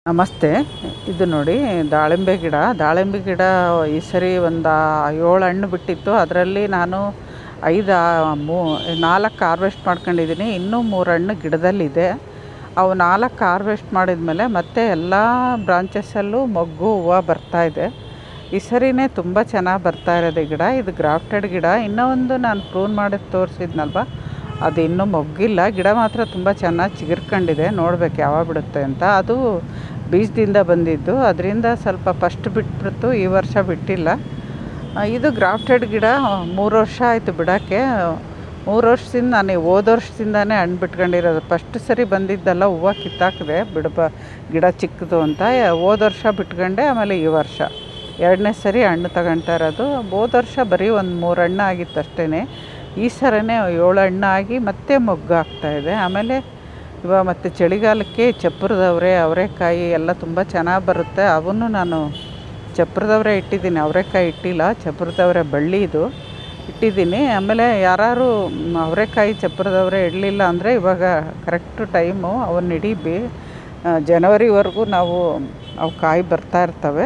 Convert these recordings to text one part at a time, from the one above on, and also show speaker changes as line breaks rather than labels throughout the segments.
ನಮಸ್ತೆ ಇದು ನೋಡಿ ದಾಳಿಂಬೆ ಗಿಡ ದಾಳಿಂಬೆ ಗಿಡ ಈ ಸರಿ ಒಂದು ಏಳು ಹಣ್ಣು ಬಿಟ್ಟಿತ್ತು ಅದರಲ್ಲಿ ನಾನು ಐದು ಮೂ ನಾಲ್ಕು ಹಾರ್ವೆಸ್ಟ್ ಮಾಡ್ಕೊಂಡಿದ್ದೀನಿ ಇನ್ನೂ ಮೂರು ಹಣ್ಣು ಗಿಡದಲ್ಲಿದೆ ಅವು ನಾಲ್ಕು ಹಾರ್ವೆಸ್ಟ್ ಮಾಡಿದ್ಮೇಲೆ ಮತ್ತೆ ಎಲ್ಲ ಬ್ರಾಂಚಸ್ಸಲ್ಲೂ ಮೊಗ್ಗು ಹೂವು ಬರ್ತಾಯಿದೆ ಈ ಸರಿನೇ ತುಂಬ ಚೆನ್ನಾಗಿ ಬರ್ತಾ ಇರೋದು ಈ ಗಿಡ ಇದು ಗ್ರಾಫ್ಟೆಡ್ ಗಿಡ ಇನ್ನೂ ಒಂದು ನಾನು ಪ್ರೂನ್ ಮಾಡಿ ತೋರಿಸಿದ್ನಲ್ವ ಅದು ಇನ್ನೂ ಮೊಗ್ಗಿಲ್ಲ ಗಿಡ ಮಾತ್ರ ತುಂಬ ಚೆನ್ನಾಗಿ ಚಿಗುರ್ಕೊಂಡಿದೆ ನೋಡ್ಬೇಕು ಯಾವಾಗ ಬಿಡುತ್ತೆ ಅಂತ ಅದು ಬೀಜದಿಂದ ಬಂದಿದ್ದು ಅದರಿಂದ ಸ್ವಲ್ಪ ಫಸ್ಟ್ ಬಿಟ್ಬಿಡ್ತು ಈ ವರ್ಷ ಬಿಟ್ಟಿಲ್ಲ ಆ, ಇದು ಗ್ರಾಫ್ಟೆಡ್ ಗಿಡ ಮೂರು ವರ್ಷ ಆಯಿತು ಬಿಡೋಕ್ಕೆ ಮೂರು ವರ್ಷದಿಂದ ನಾನು ಹೋದ ವರ್ಷದಿಂದನೇ ಹಣ್ಣು ಬಿಟ್ಕೊಂಡಿರೋದು ಫಸ್ಟ್ ಸರಿ ಬಂದಿದ್ದಲ್ಲ ಹೂವು ಕಿತ್ತಾಕಿದೆ ಬಿಡಬ ಗಿಡ ಚಿಕ್ಕದು ಅಂತ ಹೋದ ವರ್ಷ ಬಿಟ್ಕೊಂಡೆ ಆಮೇಲೆ ಈ ವರ್ಷ ಎರಡನೇ ಸರಿ ಹಣ್ಣು ತಗೊಳ್ತಾ ಇರೋದು ಹೋದ ವರ್ಷ ಬರೀ ಒಂದು ಮೂರು ಹಣ್ಣು ಆಗಿತ್ತು ಅಷ್ಟೇ ಈ ಸರನೇ ಏಳು ಹಣ್ಣು ಆಗಿ ಮತ್ತೆ ಮೊಗ್ಗು ಆಗ್ತಾಯಿದೆ ಆಮೇಲೆ ಇವಾಗ ಮತ್ತು ಚಳಿಗಾಲಕ್ಕೆ ಚಪ್ಪರದವರೆ ಅವರೆಕಾಯಿ ಎಲ್ಲ ತುಂಬ ಚೆನ್ನಾಗಿ ಬರುತ್ತೆ ಅವನ್ನು ನಾನು ಚಪ್ಪರದವರೆ ಇಟ್ಟಿದ್ದೀನಿ ಅವರೆಕಾಯಿ ಇಟ್ಟಿಲ್ಲ ಚಪ್ಪರದವರೆ ಬಳ್ಳಿ ಇದು ಇಟ್ಟಿದ್ದೀನಿ ಆಮೇಲೆ ಯಾರು ಅವರೆಕಾಯಿ ಚಪ್ಪರದವರೆ ಇಡಲಿಲ್ಲ ಅಂದರೆ ಇವಾಗ ಕರೆಕ್ಟು ಟೈಮು ಅವನ್ನ ಇಡೀಬಿ ಜನವರಿವರೆಗೂ ನಾವು ಅವು ಕಾಯಿ ಬರ್ತಾ ಇರ್ತವೆ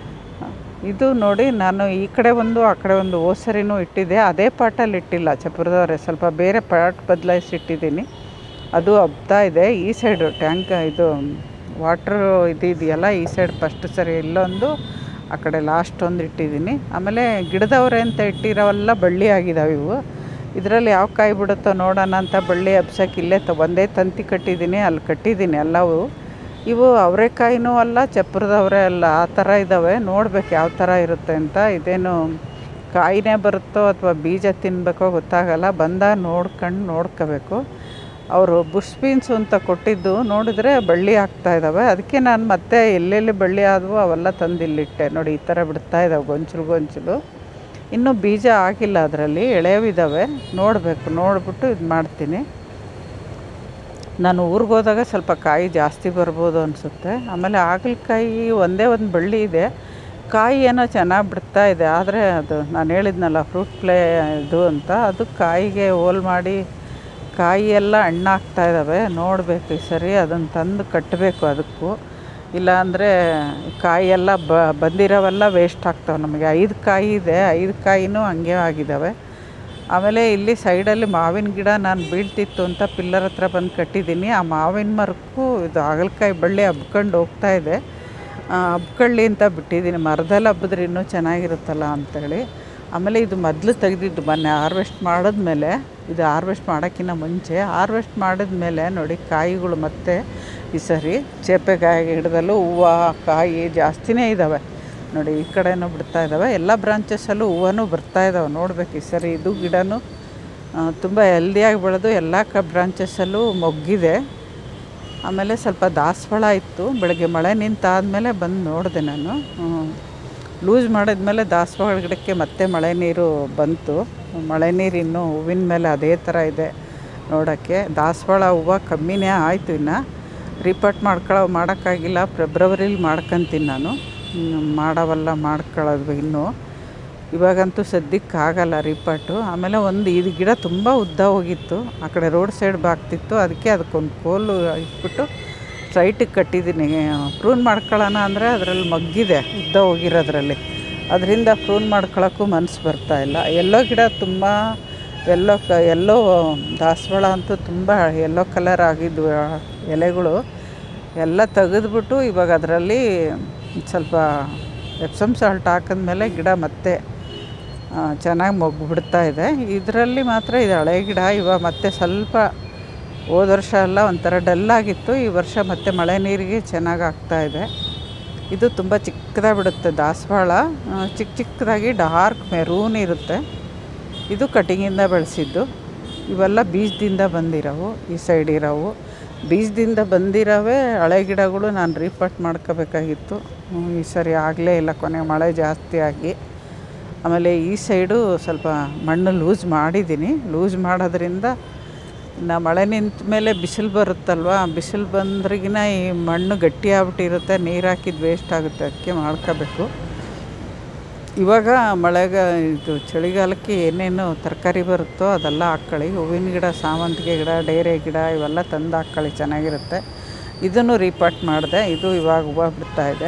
ಇದು ನೋಡಿ ನಾನು ಈ ಕಡೆ ಒಂದು ಆ ಕಡೆ ಒಂದು ಹೋದ್ ಸರಿನೂ ಇಟ್ಟಿದ್ದೆ ಅದೇ ಪಾಟಲ್ಲಿ ಇಟ್ಟಿಲ್ಲ ಚಪ್ಪರದವರೆ ಸ್ವಲ್ಪ ಬೇರೆ ಪಾಟ್ ಬದಲಾಯಿಸಿ ಇಟ್ಟಿದ್ದೀನಿ ಅದು ಹಬ್ತಾ ಇದೆ ಈ ಸೈಡು ಟ್ಯಾಂಕ್ ಇದು ವಾಟ್ರು ಇದು ಇದೆಯಲ್ಲ ಈ ಸೈಡ್ ಫಸ್ಟ್ ಸರಿ ಇಲ್ಲೊಂದು ಆ ಕಡೆ ಲಾಸ್ಟ್ ಒಂದು ಇಟ್ಟಿದ್ದೀನಿ ಆಮೇಲೆ ಗಿಡದವರೆ ಅಂತ ಇಟ್ಟಿರೋವೆಲ್ಲ ಬಳ್ಳಿ ಆಗಿದಾವೆ ಇವು ಇದರಲ್ಲಿ ಯಾವ ಕಾಯಿ ಬಿಡುತ್ತೋ ನೋಡೋಣ ಅಂತ ಬಳ್ಳಿ ಹಬ್ಸಕ್ಕೆ ಇಲ್ಲೇ ತ ಒಂದೇ ತಂತಿ ಕಟ್ಟಿದ್ದೀನಿ ಅಲ್ಲಿ ಕಟ್ಟಿದ್ದೀನಿ ಎಲ್ಲವೂ ಇವು ಅವರೆಕಾಯಿನೂ ಅಲ್ಲ ಚಪ್ಪರದವರೆ ಅಲ್ಲ ಆ ಥರ ಇದ್ದಾವೆ ನೋಡ್ಬೇಕು ಯಾವ ಥರ ಇರುತ್ತೆ ಅಂತ ಇದೇನು ಕಾಯಿನೇ ಬರುತ್ತೋ ಅಥವಾ ಬೀಜ ತಿನ್ನಬೇಕೋ ಗೊತ್ತಾಗಲ್ಲ ಬಂದಾಗ ನೋಡ್ಕೊಂಡು ನೋಡ್ಕೋಬೇಕು ಅವರು ಬುಷ್ ಬೀನ್ಸು ಅಂತ ಕೊಟ್ಟಿದ್ದು ನೋಡಿದ್ರೆ ಬಳ್ಳಿ ಆಗ್ತಾ ಇದ್ದಾವೆ ಅದಕ್ಕೆ ನಾನು ಮತ್ತೆ ಎಲ್ಲೆಲ್ಲಿ ಬಳ್ಳಿ ಆದವು ಅವೆಲ್ಲ ತಂದು ಇಲ್ಲಿಟ್ಟೆ ನೋಡಿ ಈ ಥರ ಬಿಡ್ತಾ ಇದ್ದಾವೆ ಗೊಂಚಲು ಗೊಂಚಲು ಇನ್ನೂ ಬೀಜ ಆಗಿಲ್ಲ ಅದರಲ್ಲಿ ಎಳೆವಿದ್ದಾವೆ ನೋಡಬೇಕು ನೋಡಿಬಿಟ್ಟು ಇದು ಮಾಡ್ತೀನಿ ನಾನು ಊರಿಗೆ ಹೋದಾಗ ಸ್ವಲ್ಪ ಕಾಯಿ ಜಾಸ್ತಿ ಬರ್ಬೋದು ಅನಿಸುತ್ತೆ ಆಮೇಲೆ ಹಾಗಲಕಾಯಿ ಒಂದೇ ಒಂದು ಬಳ್ಳಿ ಇದೆ ಕಾಯಿ ಏನೋ ಚೆನ್ನಾಗಿ ಬಿಡ್ತಾ ಇದೆ ಆದರೆ ಅದು ನಾನು ಹೇಳಿದ್ನಲ್ಲ ಫ್ರೂಟ್ ಪ್ಲೇ ಇದು ಅಂತ ಅದು ಕಾಯಿಗೆ ಹೋಲ್ ಮಾಡಿ ಕಾಯಿ ಎಲ್ಲ ಹಣ್ಣಾಗ್ತಾ ಇದ್ದಾವೆ ನೋಡಬೇಕು ಈ ಸರಿ ಅದನ್ನು ತಂದು ಕಟ್ಟಬೇಕು ಅದಕ್ಕೂ ಇಲ್ಲಾಂದರೆ ಕಾಯಿ ಎಲ್ಲ ಬ ಬಂದಿರೋವೆಲ್ಲ ವೇಸ್ಟ್ ಆಗ್ತವೆ ನಮಗೆ ಐದು ಕಾಯಿ ಇದೆ ಐದು ಕಾಯಿನೂ ಹಂಗೆ ಆಗಿದ್ದಾವೆ ಆಮೇಲೆ ಇಲ್ಲಿ ಸೈಡಲ್ಲಿ ಮಾವಿನ ಗಿಡ ನಾನು ಬೀಳ್ತಿತ್ತು ಅಂತ ಪಿಲ್ಲರ್ ಹತ್ರ ಬಂದು ಕಟ್ಟಿದ್ದೀನಿ ಆ ಮಾವಿನ ಮರಕ್ಕೂ ಇದು ಹಾಗಲಕಾಯಿ ಬಳ್ಳಿ ಹಬ್ಕೊಂಡು ಹೋಗ್ತಾ ಇದೆ ಆ, ಹಬ್ಕೊಳ್ಳಿ ಅಂತ ಬಿಟ್ಟಿದ್ದೀನಿ ಮರದಲ್ಲಿ ಹಬ್ಬಿದ್ರೆ ಇನ್ನೂ ಚೆನ್ನಾಗಿರುತ್ತಲ್ಲ ಅಂಥೇಳಿ ಆಮೇಲೆ ಇದು ಮೊದಲು ತೆಗೆದಿದ್ದು ಮೊನ್ನೆ ಹಾರ್ವೆಸ್ಟ್ ಮಾಡಿದ್ಮೇಲೆ ಇದು ಹಾರ್ವೆಸ್ಟ್ ಮಾಡೋಕ್ಕಿಂತ ಮುಂಚೆ ಹಾರ್ವೆಸ್ಟ್ ಮಾಡಿದ್ಮೇಲೆ ನೋಡಿ ಕಾಯಿಗಳು ಮತ್ತೆ ಈ ಸರಿ ಚೇಪೆಕಾಯಿ ಗಿಡದಲ್ಲೂ ಹೂವು ಕಾಯಿ ಜಾಸ್ತಿನೇ ಇದ್ದಾವೆ ನೋಡಿ ಈ ಕಡೆನೂ ಬಿಡ್ತಾ ಇದ್ದಾವೆ ಎಲ್ಲ ಬ್ರಾಂಚಸ್ಸಲ್ಲೂ ಹೂವನೂ ಬರ್ತಾ ಇದ್ದಾವೆ ನೋಡ್ಬೇಕು ಈ ಸರಿ ಇದು ಗಿಡನೂ ತುಂಬ ಹೆಲ್ದಿಯಾಗಿ ಬೆಳೆದು ಎಲ್ಲ ಕ ಬ್ರಾಂಚಸ್ಸಲ್ಲೂ ಮೊಗ್ಗಿದೆ ಆಮೇಲೆ ಸ್ವಲ್ಪ ದಾಸವಾಳ ಇತ್ತು ಬೆಳಗ್ಗೆ ಮಳೆ ನಿಂತಾದಮೇಲೆ ಬಂದು ನೋಡಿದೆ ನಾನು ಲೂಸ್ ಮಾಡಿದ್ಮೇಲೆ ದಾಸವಾಳ ಗಿಡಕ್ಕೆ ಮತ್ತೆ ಮಳೆ ನೀರು ಬಂತು ಮಳೆ ನೀರು ಇನ್ನೂ ಹೂವಿನ ಮೇಲೆ ಅದೇ ಥರ ಇದೆ ನೋಡೋಕ್ಕೆ ದಾಸವಾಳ ಹೂವು ಕಮ್ಮಿನೇ ಆಯಿತು ಇನ್ನು ರಿಪೋರ್ಟ್ ಮಾಡ್ಕೊಳ್ಳೋ ಮಾಡೋಕ್ಕಾಗಿಲ್ಲ ಫೆಬ್ರವರಿಲಿ ಮಾಡ್ಕೊತೀನಿ ನಾನು ಹ್ಮ್, ಮಾಡೋವೆಲ್ಲ ಮಾಡ್ಕೊಳ್ಳೋದು ಇನ್ನೂ ಇವಾಗಂತೂ ಸದ್ಯಕ್ಕೆ ಆಗಲ್ಲ ರಿಪಾಟು ಆಮೇಲೆ ಒಂದು ಇದು ಗಿಡ ತುಂಬ ಉದ್ದ ಹೋಗಿತ್ತು ಆ ಕಡೆ ರೋಡ್ ಸೈಡ್ ಬಾಗ್ತಿತ್ತು ಅದಕ್ಕೆ ಅದಕ್ಕೊಂದು ಕೋಲು ಇಟ್ಬಿಟ್ಟು ಸ್ಟ್ರೈಟಿಗೆ ಕಟ್ಟಿದ್ದೀನಿ ಪ್ರೂನ್ ಮಾಡ್ಕೊಳ್ಳೋಣ ಅಂದರೆ ಅದರಲ್ಲಿ ಮಗ್ಗಿದೆ ಉದ್ದ ಹೋಗಿರೋದ್ರಲ್ಲಿ ಅದರಿಂದ ಪ್ರೂನ್ ಮಾಡ್ಕೊಳ್ಳೋಕ್ಕೂ ಮನಸ್ಸು ಬರ್ತಾ ಇಲ್ಲ ಎಲ್ಲೋ ಗಿಡ ತುಂಬ ಎಲ್ಲೋ ಕ ಎಲ್ಲೋ ದಾಸವಾಳ ಅಂತೂ ತುಂಬ ಎಲ್ಲೋ ಕಲರ್ ಆಗಿದ್ವು ಆ ಎಲೆಗಳು ಎಲ್ಲ ತೆಗೆದ್ಬಿಟ್ಟು ಇವಾಗ ಅದರಲ್ಲಿ ಸ್ವಲ್ಪ ಎಪ್ಸಮ್ ಸಾಲ್ಟ್ ಹಾಕಿದ್ಮೇಲೆ ಗಿಡ ಮತ್ತೆ ಚೆನ್ನಾಗಿ ಮೊಗ್ಗು ಬಿಡ್ತಾ ಇದೆ ಇದರಲ್ಲಿ ಮಾತ್ರ ಇದು ಹಳೆ ಗಿಡ ಇವಾಗ ಮತ್ತೆ ಸ್ವಲ್ಪ ಹೋದ ವರ್ಷ ಎಲ್ಲ ಒಂಥರ ಡಲ್ಲಾಗಿತ್ತು ಈ ವರ್ಷ ಮತ್ತೆ ಮಳೆ ನೀರಿಗೆ ಚೆನ್ನಾಗಿ ಆಗ್ತಾ ಇದೆ ಇದು ತುಂಬ ಚಿಕ್ಕದಾಗಿ ಬಿಡುತ್ತೆ ದಾಸವಾಳ ಆ, ಚಿಕ್ಕ ಚಿಕ್ಕದಾಗಿ ಡಾರ್ಕ್ ಮೆರೂನ್ ಇರುತ್ತೆ ಇದು ಕಟಿಂಗಿಂದ ಬೆಳೆಸಿದ್ದು ಇವೆಲ್ಲ ಬೀಜದಿಂದ ಬಂದಿರೋವು ಈ ಸೈಡ್ ಇರೋವು ಬೀಜದಿಂದ ಬಂದಿರೋವೇ ಹಳೆ ಗಿಡಗಳು ನಾನು ರೀಪಾಟ್ ಮಾಡ್ಕೋಬೇಕಾಗಿತ್ತು ಹ್ಮ್, ಈ ಸರಿ ಆಗಲೇ ಇಲ್ಲ ಕೊನೆಗೆ ಮಳೆ ಜಾಸ್ತಿ ಆಗಿ ಆಮೇಲೆ ಈ ಸೈಡು ಸ್ವಲ್ಪ ಮಣ್ಣು ಲೂಸ್ ಮಾಡಿದ್ದೀನಿ ಲೂಸ್ ಮಾಡೋದ್ರಿಂದ ಇನ್ನು ಮಳೆ ನಿಂತ ಮೇಲೆ ಬಿಸಿಲು ಬರುತ್ತಲ್ವ ಬಿಸಿಲು ಬಂದ್ರಿಗಿನ ಈ ಮಣ್ಣು ಗಟ್ಟಿ ಆಗ್ಬಿಟ್ಟಿರುತ್ತೆ ನೀರು ಹಾಕಿದ್ದು ವೇಸ್ಟ್ ಆಗುತ್ತೆ ಅದಕ್ಕೆ ಮಾಡ್ಕೋಬೇಕು ಇವಾಗ ಮಳೆಗ ಇದು ಚಳಿಗಾಲಕ್ಕೆ ಏನೇನು ತರಕಾರಿ ಬರುತ್ತೋ ಅದೆಲ್ಲ ಹಾಕ್ಕೊಳ್ಳಿ ಹೂವಿನ ಗಿಡ ಸಾವಂತಿಗೆ ಗಿಡ ಡೇರೆ ಗಿಡ ಇವೆಲ್ಲ ತಂದು ಹಾಕ್ಕೊಳ್ಳಿ ಚೆನ್ನಾಗಿರುತ್ತೆ ಇದನ್ನು ರೀಪಾಟ್ ಮಾಡಿದೆ ಇದು ಇವಾಗ ಹೂವು ಬಿಡ್ತಾ ಇದೆ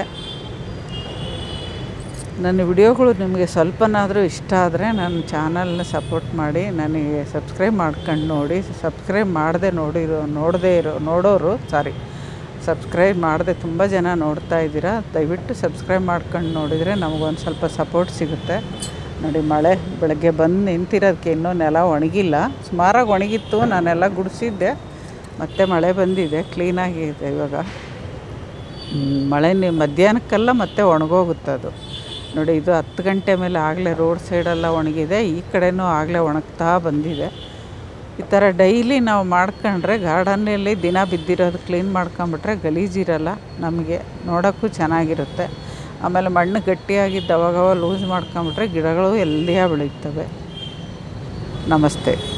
ನನ್ನ ವಿಡಿಯೋಗಳು ನಿಮಗೆ ಸ್ವಲ್ಪನಾದರೂ ಇಷ್ಟ ಆದರೆ ನನ್ನ ಚಾನಲ್ನ ಸಪೋರ್ಟ್ ಮಾಡಿ ನನಗೆ ಸಬ್ಸ್ಕ್ರೈಬ್ ಮಾಡ್ಕೊಂಡು ನೋಡಿ ಸಬ್ಸ್ಕ್ರೈಬ್ ಮಾಡದೆ ನೋಡಿರೋ ನೋಡದೇ ಇರೋ ನೋಡೋರು ಸಾರಿ ಸಬ್ಸ್ಕ್ರೈಬ್ ಮಾಡದೆ ತುಂಬ ಜನ ನೋಡ್ತಾ ಇದ್ದೀರಾ ದಯವಿಟ್ಟು ಸಬ್ಸ್ಕ್ರೈಬ್ ಮಾಡ್ಕೊಂಡು ನೋಡಿದರೆ ನಮಗೊಂದು ಸ್ವಲ್ಪ ಸಪೋರ್ಟ್ ಸಿಗುತ್ತೆ ನೋಡಿ ಮಳೆ ಬೆಳಗ್ಗೆ ಬಂದು ನಿಂತಿರೋದಕ್ಕೆ ಇನ್ನೂ ನೆಲ ಒಣಗಿಲ್ಲ ಸುಮಾರಾಗಿ ಒಣಗಿತ್ತು ನಾನೆಲ್ಲ ಗುಡಿಸಿದ್ದೆ ಮತ್ತೆ ಮಳೆ ಬಂದಿದೆ ಕ್ಲೀನಾಗಿದೆ ಇವಾಗ ಹ್ಮ್, ಮಳೆ ನೀ ಮಧ್ಯಾಹ್ನಕ್ಕೆಲ್ಲ ಮತ್ತೆ ಒಣಗೋಗುತ್ತೆ ಅದು ನೋಡಿ ಇದು ಹತ್ತು ಗಂಟೆ ಮೇಲೆ ಆಗಲೇ ರೋಡ್ ಸೈಡೆಲ್ಲ ಒಣಗಿದೆ ಈ ಕಡೆನೂ ಆಗಲೇ ಒಣಗ್ತಾ ಬಂದಿದೆ ಈ ಥರ ಡೈಲಿ ನಾವು ಮಾಡ್ಕೊಂಡ್ರೆ ಗಾರ್ಡನ್ನಲ್ಲಿ ದಿನ ಬಿದ್ದಿರೋದು ಕ್ಲೀನ್ ಮಾಡ್ಕೊಂಬಿಟ್ರೆ ಗಲೀಜಿರಲ್ಲ ನಮಗೆ ನೋಡೋಕ್ಕೂ ಚೆನ್ನಾಗಿರುತ್ತೆ ಆಮೇಲೆ ಮಣ್ಣು ಗಟ್ಟಿಯಾಗಿದ್ದು ಅವಾಗವಾಗ ಲೂಸ್ ಮಾಡ್ಕೊಂಬಿಟ್ರೆ ಗಿಡಗಳು ಎಲ್ಲಿಯ ಬೆಳೀತವೆ ನಮಸ್ತೆ